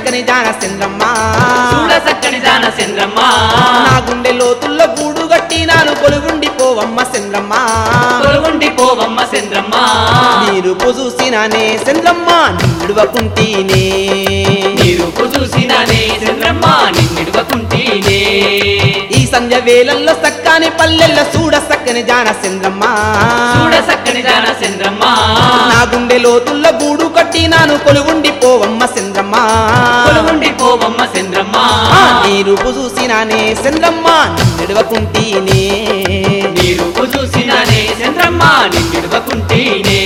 సక్కని జాన చంద్రమ్మ చూడ సక్కని జాన చంద్రమ్మ నా గుండె లోతుల్లో గూడు గట్టినాను కొలుగుండి పోవమ్మ చంద్రమ్మ తొలగుండి పోవమ్మ చంద్రమ్మ మీరు చూసినానే చంద్రమ్మ నిడువకుంటీనే నీరు చూసినానే చంద్రమ్మ నిన్నిడువకుంటీనే ఈ సంధ్య వేళల్లో సక్కాని పల్లెల్లో చూడ సక్కని జాన చంద్రమ్మ చూడ సక్కని జాన చంద్రమ్మ నా గుండె లోతుల్లో గూడు కట్టినాను కొలుగుండి పోవమ్మ చంద్రమ్మ తొలగుండి పోవమ్మ చంద్రమ్మ ఆ నీరు చూసినానే చంద్రమ్మ నిడువకుంటీనే నీరు చూసినానే చంద్రమ్మ నిన్నిడువకుంటీనే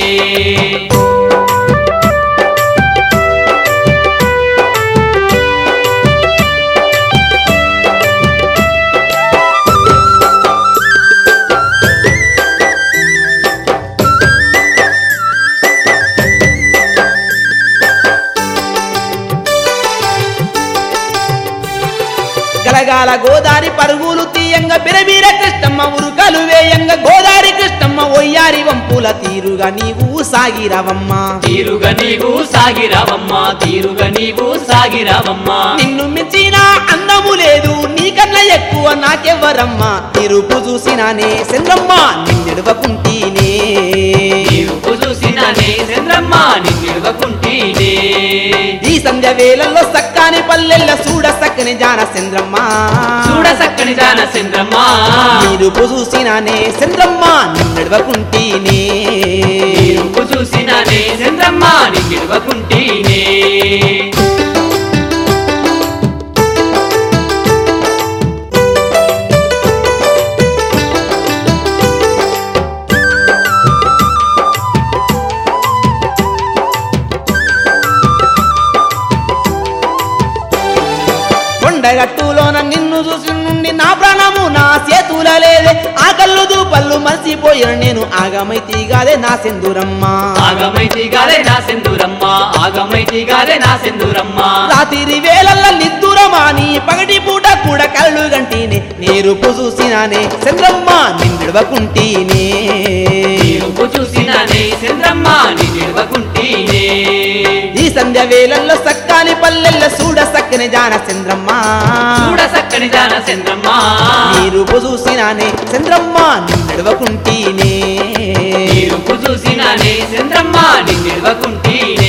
గలగాల గోదారి పరుగులు తీయంగ బిరబీర కృష్ణమ్మ ఉరుకలు వేయంగ గోదారి కృష్ణమ్మ ఒయ్యారి వంపుల తీరుగా నీవు సాగిరవమ్మ తీరుగా నీవు సాగిరావమ్మ తీరుగా నీవు సాగిరావమ్మ నిన్ను మించిన అందము లేదు నీకన్నా ఎక్కువ నాకెవ్వరమ్మా తిరుపు చూసినానే చంద్రమ్మ నిన్నెడవకుంటీనే నీవు చూసినానే చంద్రమ్మ నిన్నిడువకుంటీనే ఈ సంధ్య వేళల్లో సక్కాని పల్లెల్ల చూడ సక్కని జాన చంద్రమ్మ చూడ సక్కని జాన చంద్రమ్మ తిరుపు చూసినానే చంద్రమ్మ నిన్నెడవకుంటీనే నీవు చూసినానే చంద్రమ్మ నిన్నిడువకుంటీనే కొండగట్టులోన నిన్ను చూసి నుండి నా ప్రాణము నా చేతుల లేదే ఆ కళ్ళు దూపళ్ళు మర్చిపోయిన నేను ఆగమైతి గాదే నా సెందురమ్మ ఆగమైతి గాలే నా సెందురమ్మ ఆగమైతి గాలే నా సెందురమ్మ రాత్రి వేళల్ల నిద్దురమాని పగటి పూట కూడా కళ్ళు గంటినే నీరుపు చూసినానే చంద్రమ్మ నిన్నడవకుంటీనే నీవు చూసినానే చంద్రమ్మ నిన్నిడువకుంటీనే ఈ సంధ్య వేళల్లో సక్కాని పల్లెల్లో చూడ సక్కని జాన చంద్రమ్మ చూడ సక్కని జాన చంద్రమ్మ నీరుపు చూసినానే చంద్రమ్మ నిన్నడవకుంటీనే నీవు చూసినానే చంద్రమ్మ నిన్నిడువకుంటీనే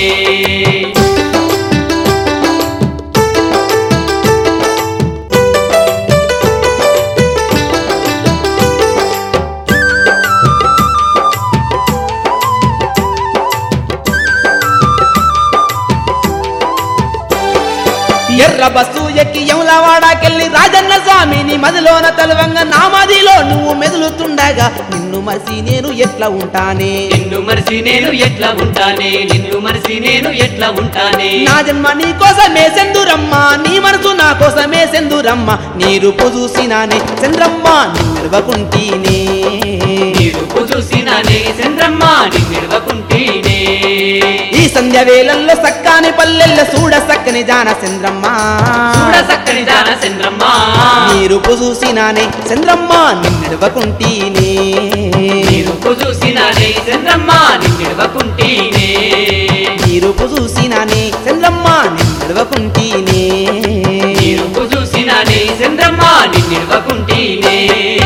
ఎర్ర బస్సు ఎక్కి యములవాడాకెళ్ళి రాజన్న స్వామిని మదిలోన తలువంగ నా మదిలో నువ్వు మెదులుతుండగా నిన్ను మరిసి నేను ఎట్లా ఉంటానే నిన్ను మరిసి నేను ఎట్లా ఉంటానే నిన్ను మరిసి నేను ఎట్లా ఉంటానే నా జన్మ నీ కోసమే సెందురమ్మ నీ మనసు నా కోసమే సెందురమ్మ నీ రూపు చూసినానే చంద్రమ్మ నిలవకుంటీనే నీరు చూసినానే చంద్రమ్మ నిన్నిడువకుంటీనే ఈ సంధ్య వేళల్లో సక్కాని పల్లెల్లో చూడ సక్కని జాన చంద్రమ్మ చూడ సక్కని జాన చంద్రమ్మ నీ రూపు చూసినానే చంద్రమ్మ నిన్నడవకుంటీనే నీరు చూసినానే చంద్రమ్మ నిన్నిడువకుంటీనే నీ రూపు చూసినానే చంద్రమ్మ నిన్నడవకుంటీనే నీరు చూసినానే చంద్రమ్మ నిన్నిడువకుంటీనే